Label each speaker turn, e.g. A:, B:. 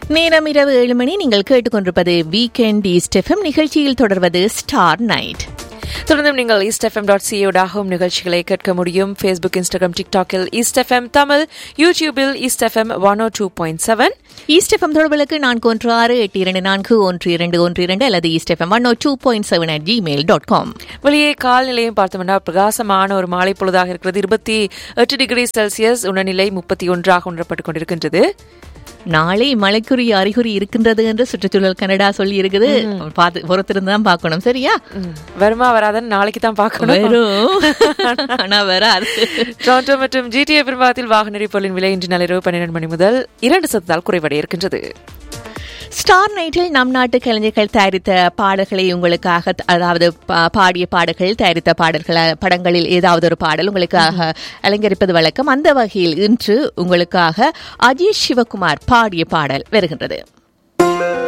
A: நேரம் இரவு ஏழு மணி நீங்கள் கேட்டுக்கொண்டிருப்பது வீக்கெண்ட் ஈஸ்ட் எஃப்எம் நிகழ்ச்சியில் தொடர்வது ஸ்டார் நைட்
B: தொடர்ந்தும் நீங்கள் ஈஸ்ட் எஃப்எம் டாட் சிஓடாகவும் நிகழ்ச்சிகளை கேட்க முடியும் ஃபேஸ்புக் இன்ஸ்டாகிராம் டிக்டாக்கில் ஈஸ்ட் எஃப்எம் தமிழ் யூடியூபில் East FM one O two point seven
A: East FM தொடர்புகளுக்கு நான்கு ஒன்று ஆறு எட்டு இரண்டு நான்கு ஒன்று இரண்டு ஒன்று இரண்டு அல்லது East FM one O two point seven at Gmail dot com
B: வெளியே கால்நிலையும் பார்த்தோம்னா பிரகாசமான ஒரு மாலை பொழுதாக இருக்கிறது இருபத்தி எட்டு டிகிரி செல்சியஸ் உணநிலை முப்பத்தி ஒன்றாக உணரப்பட்டுக் கொண்டிருக்கின்றது
A: நாளை மழைக்குரிய அறிகுறி இருக்கின்றது என்று சுற்றுச்சூழல் கனடா சொல்லி இருக்குது பார்த்து பொறுத்திருந்து தான் பார்க்கணும் சரியா
B: வருமா வராதன்னு நாளைக்கு தான் பார்க்கணும்
A: வரும் ஆனா வராது
B: டொரண்டோ மற்றும் ஜிடிஏ பெரும்பாகத்தில் வாகன எரிபொருளின் விலை இன்று நள்ளிரவு பன்னிரண்டு மணி முதல் இரண்டு சதத்தால் குறைவடைய இருக்கின்றது
A: ஸ்டார் நைட்டில் நம் நாட்டு கலைஞர்கள் தயாரித்த பாடல்களை உங்களுக்காக அதாவது பா- பாடிய பாடல்கள் தயாரித்த பாடல்கள் படங்களில் ஏதாவது ஒரு பாடல் உங்களுக்காக அலங்கரிப்பது வழக்கம் அந்த வகையில் இன்று உங்களுக்காக அஜித் சிவகுமார் பாடிய பாடல் வருகின்றது